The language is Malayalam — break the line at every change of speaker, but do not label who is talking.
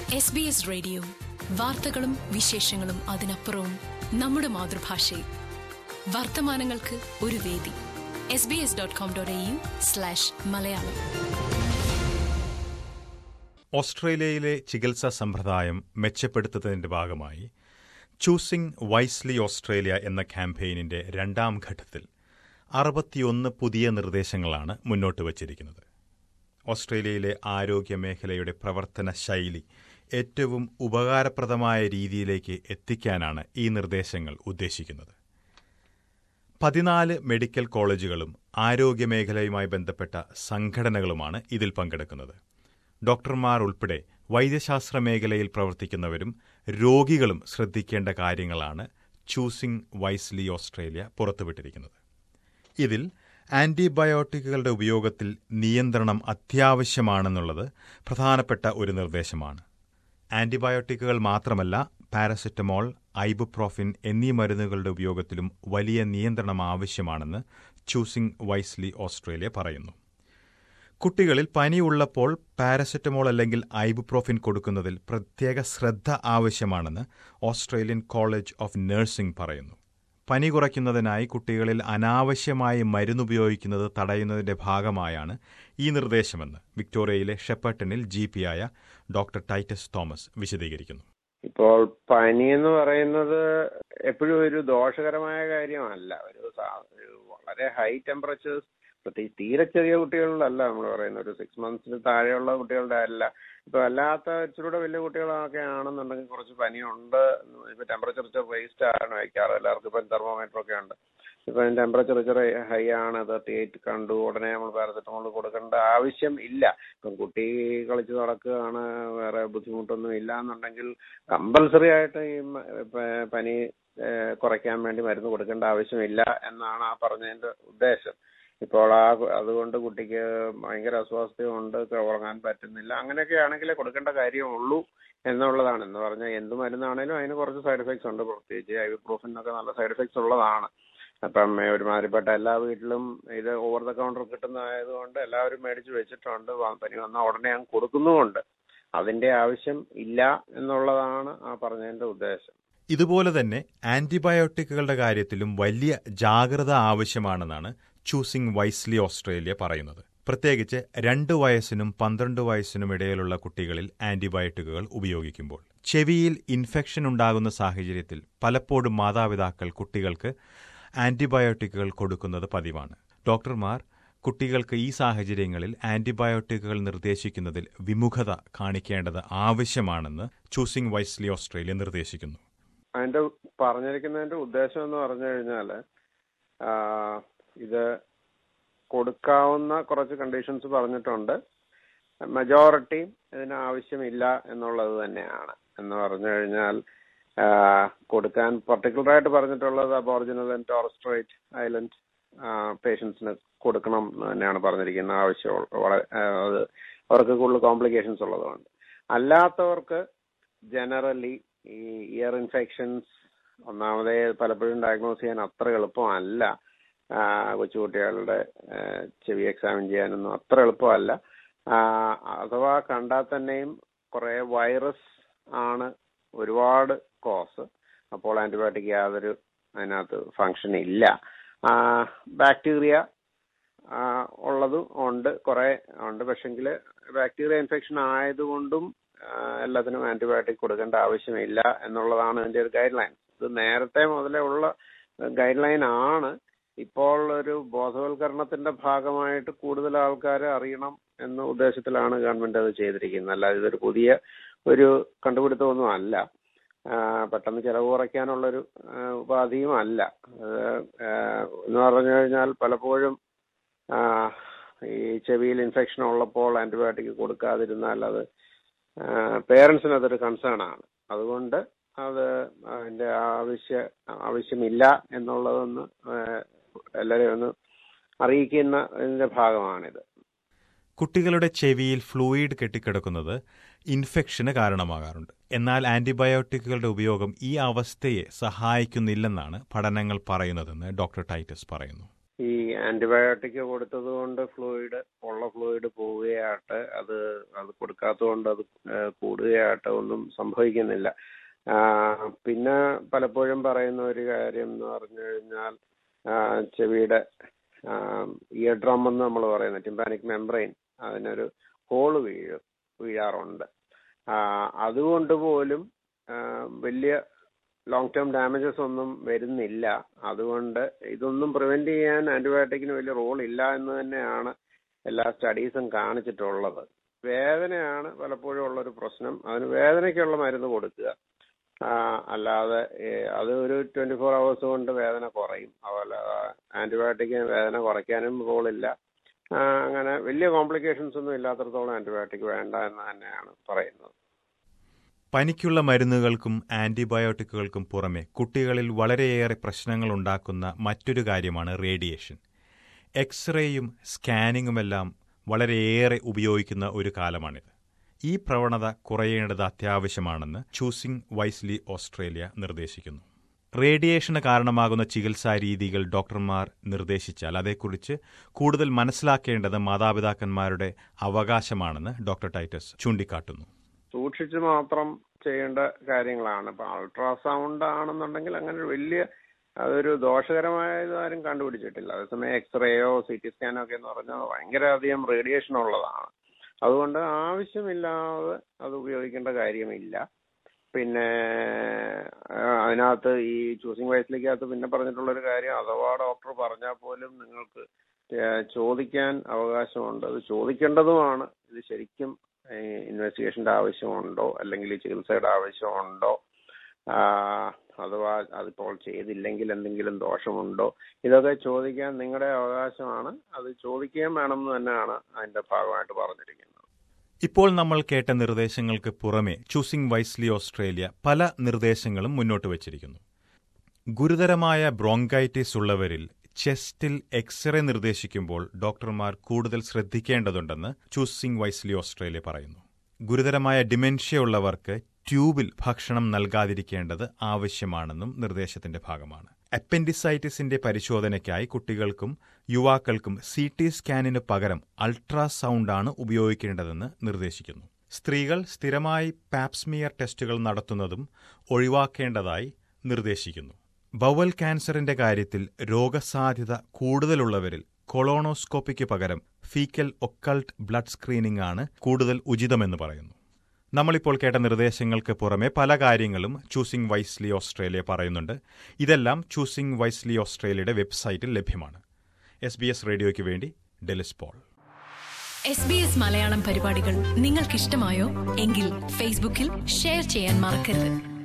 എസ് ബി എസ് റേഡിയോ വാർത്തകളും വിശേഷങ്ങളും അതിനപ്പുറവും നമ്മുടെ മാതൃഭാഷയിൽ വർത്തമാനങ്ങൾക്ക് ഒരു വേദി S B S dot com dot A U slash Malayalam
ഓസ്ട്രേലിയയിലെ ചികിത്സാ സമ്പ്രദായം മെച്ചപ്പെടുത്തുന്നതിന്റെ ഭാഗമായി ചൂസിംഗ് വൈസ്ലി ഓസ്ട്രേലിയ എന്ന ക്യാമ്പയിനിന്റെ രണ്ടാം ഘട്ടത്തിൽ അറുപത്തിയൊന്ന് പുതിയ നിർദ്ദേശങ്ങളാണ് മുന്നോട്ട് വച്ചിരിക്കുന്നത് ഓസ്ട്രേലിയയിലെ ആരോഗ്യ മേഖലയുടെ പ്രവർത്തന ശൈലി ഏറ്റവും ഉപകാരപ്രദമായ രീതിയിലേക്ക് എത്തിക്കാനാണ് ഈ നിർദ്ദേശങ്ങൾ ഉദ്ദേശിക്കുന്നത് പതിനാല് മെഡിക്കൽ കോളേജുകളും ആരോഗ്യമേഖലയുമായി ബന്ധപ്പെട്ട സംഘടനകളുമാണ് ഇതിൽ പങ്കെടുക്കുന്നത് ഡോക്ടർമാർ ഉൾപ്പെടെ വൈദ്യശാസ്ത്ര മേഖലയിൽ പ്രവർത്തിക്കുന്നവരും രോഗികളും ശ്രദ്ധിക്കേണ്ട കാര്യങ്ങളാണ് ചൂസിംഗ് വൈസ്ലി ഓസ്ട്രേലിയ പുറത്തുവിട്ടിരിക്കുന്നത് ഇതിൽ ആന്റിബയോട്ടിക്കുകളുടെ ഉപയോഗത്തിൽ നിയന്ത്രണം അത്യാവശ്യമാണെന്നുള്ളത് പ്രധാനപ്പെട്ട ഒരു നിർദ്ദേശമാണ് ആന്റിബയോട്ടിക്കുകൾ മാത്രമല്ല പാരസെറ്റമോൾ ഐബുപ്രോഫിൻ എന്നീ മരുന്നുകളുടെ ഉപയോഗത്തിലും വലിയ നിയന്ത്രണം ആവശ്യമാണെന്ന് ചൂസിംഗ് വൈസ്ലി ഓസ്ട്രേലിയ പറയുന്നു കുട്ടികളിൽ പനിയുള്ളപ്പോൾ പാരസെറ്റമോൾ അല്ലെങ്കിൽ ഐബുപ്രോഫിൻ കൊടുക്കുന്നതിൽ പ്രത്യേക ശ്രദ്ധ ആവശ്യമാണെന്ന് ഓസ്ട്രേലിയൻ കോളേജ് ഓഫ് നഴ്സിംഗ് പറയുന്നു പനി കുറയ്ക്കുന്നതിനായി കുട്ടികളിൽ അനാവശ്യമായി മരുന്നുപയോഗിക്കുന്നത് തടയുന്നതിന്റെ ഭാഗമായാണ് ഈ നിർദ്ദേശമെന്ന് വിക്ടോറിയയിലെ ഷെപ്പർട്ടണിൽ ജി പിയായ ഡോക്ടർ ടൈറ്റസ് തോമസ് വിശദീകരിക്കുന്നു
ഇപ്പോൾ പനി എന്ന് പറയുന്നത് എപ്പോഴും ഒരു ദോഷകരമായ കാര്യമല്ല ഒരു സാ- ഒരു വളരെ ഹൈ ടെമ്പറേച്ചേഴ്സ് പ്രത്യേകിച്ച് തീരെ ചെറിയ കുട്ടികളിലല്ല നമ്മൾ പറയുന്നത് ഒരു സിക്സ് മന്ത്സിന് താഴെയുള്ള കുട്ടികളുടെ അല്ല ഇപ്പൊ അല്ലാത്ത ഇച്ചിരൂടെ വലിയ കുട്ടികളൊക്കെ ആണെന്നുണ്ടെങ്കിൽ കുറച്ച് പനിയുണ്ട് ഇപ്പൊ ടെമ്പറേച്ചർ ഇച്ചിരി റേസ്റ്റ് ആണ് വയ്ക്കാറ് എല്ലാവർക്കും ഇപ്പൊ തെർമോമീറ്റർ ഒക്കെ ഉണ്ട് ഇപ്പൊ ടെമ്പറേച്ചർ ഇച്ചിരി ഹൈ ആണ് തേർട്ടി എയ്റ്റ് കണ്ടു ഉടനെ നമ്മൾ പാരസെറ്റമോൾ കൊടുക്കേണ്ട ആവശ്യം ഇല്ല ഇപ്പം കുട്ടി കളിച്ച് നടക്കുകയാണ് വേറെ ബുദ്ധിമുട്ടൊന്നും ഇല്ല എന്നുണ്ടെങ്കിൽ കമ്പൽസറി ആയിട്ട് ഈ മ- പ- പനി ഏഹ്, കുറയ്ക്കാൻ വേണ്ടി മരുന്ന് കൊടുക്കേണ്ട ആവശ്യമില്ല എന്നാണ് ആ പറഞ്ഞതിന്റെ ഉദ്ദേശം ഇപ്പോൾ ആ കു- അതുകൊണ്ട് കുട്ടിക്ക് ഭയങ്കര അസ്വസ്ഥതയുണ്ട് ക- ഉറങ്ങാൻ പറ്റുന്നില്ല അങ്ങനെയൊക്കെ ആണെങ്കിലേ കൊടുക്കേണ്ട കാര്യമുള്ളൂ എന്നുള്ളതാണ് എന്ന് പറഞ്ഞാൽ എന്ത് മരുന്നാണേലും അതിന് കുറച്ച് സൈഡ് എഫക്ട്സ് ഉണ്ട് പ്രത്യേകിച്ച് ഐബുപ്രോഫിനൊക്കെ നല്ല സൈഡ് എഫക്ട്സ് ഉള്ളതാണ് അപ്പം ഏ, ഒരുമാതിരിപ്പെട്ട എല്ലാ വീട്ടിലും ഇത് ഓവർ ദ കൗണ്ടർ കിട്ടുന്നതായതുകൊണ്ട് എല്ലാവരും മേടിച്ച് വെച്ചിട്ടുണ്ട് വ- പനി വന്നാൽ ഉടനെ അങ്ങ് കൊടുക്കുന്നുമുണ്ട് അതിന്റെ ആവശ്യം ഇല്ല എന്നുള്ളതാണ് ആ പറഞ്ഞതിന്റെ ഉദ്ദേശം
ഇതുപോലെ തന്നെ ആന്റിബയോട്ടിക്കുകളുടെ കാര്യത്തിലും വലിയ ജാഗ്രത ആവശ്യമാണെന്നാണ് ചൂസിംഗ് വൈസ്ലി ഓസ്ട്രേലിയ പറയുന്നത് പ്രത്യേകിച്ച് രണ്ട് വയസ്സിനും പന്ത്രണ്ട് വയസ്സിനും ഇടയിലുള്ള കുട്ടികളിൽ ആന്റിബയോട്ടിക്കുകൾ ഉപയോഗിക്കുമ്പോൾ ചെവിയിൽ ഇൻഫെക്ഷൻ ഉണ്ടാകുന്ന സാഹചര്യത്തിൽ പലപ്പോഴും മാതാപിതാക്കൾ കുട്ടികൾക്ക് ആന്റിബയോട്ടിക്കുകൾ കൊടുക്കുന്നത് പതിവാണ് ഡോക്ടർമാർ കുട്ടികൾക്ക് ഈ സാഹചര്യങ്ങളിൽ ആന്റിബയോട്ടിക്കുകൾ നിർദ്ദേശിക്കുന്നതിൽ വിമുഖത കാണിക്കേണ്ടത് ആവശ്യമാണെന്ന് ചൂസിംഗ് വൈസ്ലി ഓസ്ട്രേലിയ നിർദ്ദേശിക്കുന്നു
അതിന്റെ പറഞ്ഞിരിക്കുന്നതിന്റെ ഉദ്ദേശം എന്ന് പറഞ്ഞു കഴിഞ്ഞാല് ആ, ഇത് കൊടുക്കാവുന്ന കുറച്ച് കണ്ടീഷൻസ് പറഞ്ഞിട്ടുണ്ട് മെജോറിറ്റി ഇതിന് ആവശ്യമില്ല എന്നുള്ളത് തന്നെയാണ് എന്ന് പറഞ്ഞു കഴിഞ്ഞാൽ ആ, കൊടുക്കാൻ പർട്ടിക്കുലർ ആയിട്ട് പറഞ്ഞിട്ടുള്ളത് അബോറിജിനൽ ആൻഡ് ടോറസ്ട്രേറ്റ് ഐലൻഡ് പേഷ്യൻസിന് കൊടുക്കണം എന്ന് തന്നെയാണ് പറഞ്ഞിരിക്കുന്നത് ആവശ്യം വളരെ ആ, അത് അവർക്ക് കൂടുതൽ കോംപ്ലിക്കേഷൻസ് ഉള്ളതുകൊണ്ട് അല്ലാത്തവർക്ക് ജനറലി ഈ ഇയർ ഇൻഫെക്ഷൻസ് ഒന്നാമതേ പലപ്പോഴും ഡയഗ്നോസ് ചെയ്യാൻ അത്ര എളുപ്പമല്ല ആ, കൊച്ചുകുട്ടികളുടെ ആ, ചെവി എക്സാമിൻ ചെയ്യാനൊന്നും അത്ര എളുപ്പമല്ല ആ, അഥവാ കണ്ടാൽ തന്നെയും കുറെ വൈറസ് ആണ് ഒരുപാട് കോസ് അപ്പോൾ ആന്റിബയോട്ടിക് യാതൊരു അതിനകത്ത് ഫങ്ഷൻ ഇല്ല ബാക്ടീരിയ ഉള്ളതും ഉണ്ട് കുറെ ഉണ്ട് പക്ഷെങ്കിൽ ബാക്ടീരിയ ഇൻഫെക്ഷൻ ആയതുകൊണ്ടും ആ, എല്ലാത്തിനും ആന്റിബയോട്ടിക് കൊടുക്കേണ്ട ആവശ്യമില്ല എന്നുള്ളതാണ് അതിന്റെ ഒരു ഗൈഡ് ലൈൻ ഇത് നേരത്തെ മുതലേ ഉള്ള ഗൈഡ് ലൈൻ ആണ് ഇപ്പോൾ ഒരു ബോധവൽക്കരണത്തിന്റെ ഭാഗമായിട്ട് കൂടുതൽ ആൾക്കാർ അറിയണം എന്ന ഉദ്ദേശത്തിലാണ് ഗവൺമെന്റ് അത് ചെയ്തിരിക്കുന്നത് അല്ലാതെ ഇതൊരു പുതിയ ഒരു കണ്ടുപിടുത്തമൊന്നും അല്ല ആ, പെട്ടെന്ന് ചെലവ് കുറയ്ക്കാനുള്ളൊരു ആ, ഉപാധിയും അല്ല അത് ആ, എന്ന് പറഞ്ഞു കഴിഞ്ഞാൽ പലപ്പോഴും ആ, ഈ ചെവിയിൽ ഇൻഫെക്ഷൻ ഉള്ളപ്പോൾ ആന്റിബയോട്ടിക് കൊടുക്കാതിരുന്നാൽ അത് പേരൻസിന് അതൊരു കൺസേൺ ആണ് അതുകൊണ്ട് അത് അതിന്റെ ആവശ്യ ആവശ്യമില്ല എന്നുള്ളതൊന്ന് ആ, എല്ലാവരെയും ഒന്ന് അറിയിക്കുന്ന ഇതിന്റെ ഭാഗമാണിത്
കുട്ടികളുടെ ചെവിയിൽ ഫ്ലൂയിഡ് കെട്ടിക്കിടക്കുന്നത് ഇൻഫെക്ഷന് കാരണമാകാറുണ്ട് എന്നാൽ ആന്റിബയോട്ടിക്കുകളുടെ ഉപയോഗം ഈ അവസ്ഥയെ സഹായിക്കുന്നില്ലെന്നാണ് പഠനങ്ങൾ പറയുന്നതെന്ന് ഡോക്ടർ ടൈറ്റസ് പറയുന്നു
ഈ ആന്റിബയോട്ടിക് കൊടുത്തത് കൊണ്ട് ഫ്ലൂയിഡ് ഉള്ള ഫ്ലൂയിഡ് പോവുകയായിട്ട് അത് അത് കൊടുക്കാത്തത് കൊണ്ട് അത് ഏഹ് കൂടുകയായിട്ട് ഒന്നും സംഭവിക്കുന്നില്ല ആ, പിന്നെ പലപ്പോഴും പറയുന്ന ഒരു കാര്യം എന്ന് പറഞ്ഞു കഴിഞ്ഞാൽ ആ, ചെവിയുടെ ഇയർ ഡ്രം എന്ന് നമ്മൾ പറയുന്നത് ടിമ്പാനിക് മെംബ്രെയിൻ അതിനൊരു ഹോള് വീഴും വീഴാറുണ്ട് ആ, അതുകൊണ്ട് പോലും ആ, വലിയ ലോങ് ടേം ഡാമേജസ് ഒന്നും വരുന്നില്ല അതുകൊണ്ട് ഇതൊന്നും പ്രിവെന്റ് ചെയ്യാൻ ആന്റിബയോട്ടിക്കിന് വലിയ റോൾ ഇല്ല എന്ന് തന്നെയാണ് എല്ലാ സ്റ്റഡീസും കാണിച്ചിട്ടുള്ളത് വേദനയാണ് പലപ്പോഴും ഉള്ളൊരു പ്രശ്നം അതിന് വേദനയ്ക്കുള്ള മരുന്ന് കൊടുക്കുക ആ, അല്ലാതെ ഏ, അത് ഒരു ട്വന്റി ഫോർ അവേഴ്സ് കൊണ്ട് വേദന കുറയും അതുപോലെ ആന്റിബയോട്ടിക് വേദന കുറയ്ക്കാനും റോളില്ല ആ, അങ്ങനെ വലിയ കോംപ്ലിക്കേഷൻസ് ഒന്നും ഇല്ലാത്തടത്തോളം ആന്റിബയോട്ടിക് വേണ്ട എന്ന് തന്നെയാണ് പറയുന്നത്
പനിക്കുള്ള മരുന്നുകൾക്കും ആന്റിബയോട്ടിക്കുകൾക്കും പുറമെ കുട്ടികളിൽ വളരെയേറെ പ്രശ്നങ്ങൾ ഉണ്ടാക്കുന്ന മറ്റൊരു കാര്യമാണ് റേഡിയേഷൻ എക്സ്റേയും സ്കാനിങ്ങുമെല്ലാം വളരെയേറെ ഉപയോഗിക്കുന്ന ഒരു കാലമാണിത് ഈ പ്രവണത കുറയേണ്ടത് അത്യാവശ്യമാണെന്ന് ചൂസിംഗ് വൈസ്ലി ഓസ്ട്രേലിയ നിർദ്ദേശിക്കുന്നു റേഡിയേഷന് കാരണമാകുന്ന ചികിത്സാ രീതികൾ ഡോക്ടർമാർ നിർദ്ദേശിച്ചാൽ അതേക്കുറിച്ച് കൂടുതൽ മനസ്സിലാക്കേണ്ടത് മാതാപിതാക്കന്മാരുടെ അവകാശമാണെന്ന് ഡോക്ടർ ടൈറ്റസ് ചൂണ്ടിക്കാട്ടുന്നു
സൂക്ഷിച്ച് മാത്രം ചെയ്യേണ്ട കാര്യങ്ങളാണ് ഇപ്പൊ അൾട്രാസൗണ്ട് ആണെന്നുണ്ടെങ്കിൽ അങ്ങനെ ഒരു വലിയ അതൊരു ദോഷകരമായത് ആരും കണ്ടുപിടിച്ചിട്ടില്ല അതേസമയം എക്സ്റേയോ സി ടി സ്കാനോ ഒക്കെ എന്ന് പറഞ്ഞാൽ ഭയങ്കര അധികം റേഡിയേഷൻ ഉള്ളതാണ് അതുകൊണ്ട് ആവശ്യമില്ലാതെ അത് ഉപയോഗിക്കേണ്ട കാര്യമില്ല പിന്നെ ആ, അതിനകത്ത് ഈ ചൂസിങ് വയസ്സിലേക്കകത്ത് പിന്നെ പറഞ്ഞിട്ടുള്ള ഒരു കാര്യം അഥവാ ഡോക്ടർ പറഞ്ഞാൽ പോലും നിങ്ങൾക്ക് ഏ, ചോദിക്കാൻ അവകാശമുണ്ട് അത് ചോദിക്കേണ്ടതുമാണ് ഇത് ശരിക്കും ഇൻവെസ്റ്റിഗേഷന്റെ ആവശ്യമുണ്ടോ അല്ലെങ്കിൽ ഈ ചികിത്സയുടെ ആവശ്യമുണ്ടോ ആ, അഥവാ അതിപ്പോൾ ചെയ്തില്ലെങ്കിൽ എന്തെങ്കിലും ദോഷമുണ്ടോ ഇതൊക്കെ ചോദിക്കാൻ നിങ്ങളുടെ അവകാശമാണ് അത് ചോദിക്കുകയും വേണം എന്ന് തന്നെയാണ് അതിന്റെ ഭാഗമായിട്ട് പറഞ്ഞിരിക്കുന്നത്
ഇപ്പോൾ നമ്മൾ കേട്ട നിർദ്ദേശങ്ങൾക്ക് പുറമെ ചൂസിംഗ് വൈസ്ലി ഓസ്ട്രേലിയ പല നിർദ്ദേശങ്ങളും മുന്നോട്ട് വച്ചിരിക്കുന്നു ഗുരുതരമായ ബ്രോങ്കൈറ്റിസ് ഉള്ളവരിൽ ചെസ്റ്റിൽ എക്സ്റേ നിർദ്ദേശിക്കുമ്പോൾ ഡോക്ടർമാർ കൂടുതൽ ശ്രദ്ധിക്കേണ്ടതുണ്ടെന്ന് ചൂസിംഗ് വൈസ്ലി ഓസ്ട്രേലിയ പറയുന്നു ഗുരുതരമായ ഡിമെൻഷ്യ ഉള്ളവർക്ക് ട്യൂബിൽ ഭക്ഷണം നൽകാതിരിക്കേണ്ടത് ആവശ്യമാണെന്നും നിർദ്ദേശത്തിന്റെ ഭാഗമാണ് അപ്പൻഡിസൈറ്റിസിന്റെ പരിശോധനയ്ക്കായി കുട്ടികൾക്കും യുവാക്കൾക്കും സി ടി സ്കാനിന് പകരം അൾട്രാസൗണ്ടാണ് ഉപയോഗിക്കേണ്ടതെന്ന് നിർദ്ദേശിക്കുന്നു സ്ത്രീകൾ സ്ഥിരമായി പാപ്സ്മിയർ ടെസ്റ്റുകൾ നടത്തുന്നതും ഒഴിവാക്കേണ്ടതായി നിർദ്ദേശിക്കുന്നു ബവൽ ക്യാൻസറിന്റെ കാര്യത്തിൽ രോഗസാധ്യത കൂടുതലുള്ളവരിൽ കൊളോണോസ്കോപ്പിക്ക് പകരം ഫീക്കൽ ഒക്കൾട്ട് ബ്ലഡ് സ്ക്രീനിംഗ് ആണ് കൂടുതൽ ഉചിതമെന്ന് പറയുന്നു നമ്മളിപ്പോൾ കേട്ട നിർദ്ദേശങ്ങൾക്ക് പുറമെ പല കാര്യങ്ങളും ചൂസിംഗ് വൈസ്ലി ഓസ്ട്രേലിയ പറയുന്നുണ്ട് ഇതെല്ലാം ചൂസിംഗ് വൈസ്ലി ഓസ്ട്രേലിയയുടെ വെബ്സൈറ്റിൽ ലഭ്യമാണ് എസ് ബി എസ് റേഡിയോയ്ക്ക് വേണ്ടി Delis Paul
S B S Malayalam പരിപാടികൾ നിങ്ങൾക്കിഷ്ടമായോ എങ്കിൽ ഫേസ്ബുക്കിൽ ഷെയർ ചെയ്യാൻ മറക്കരുത്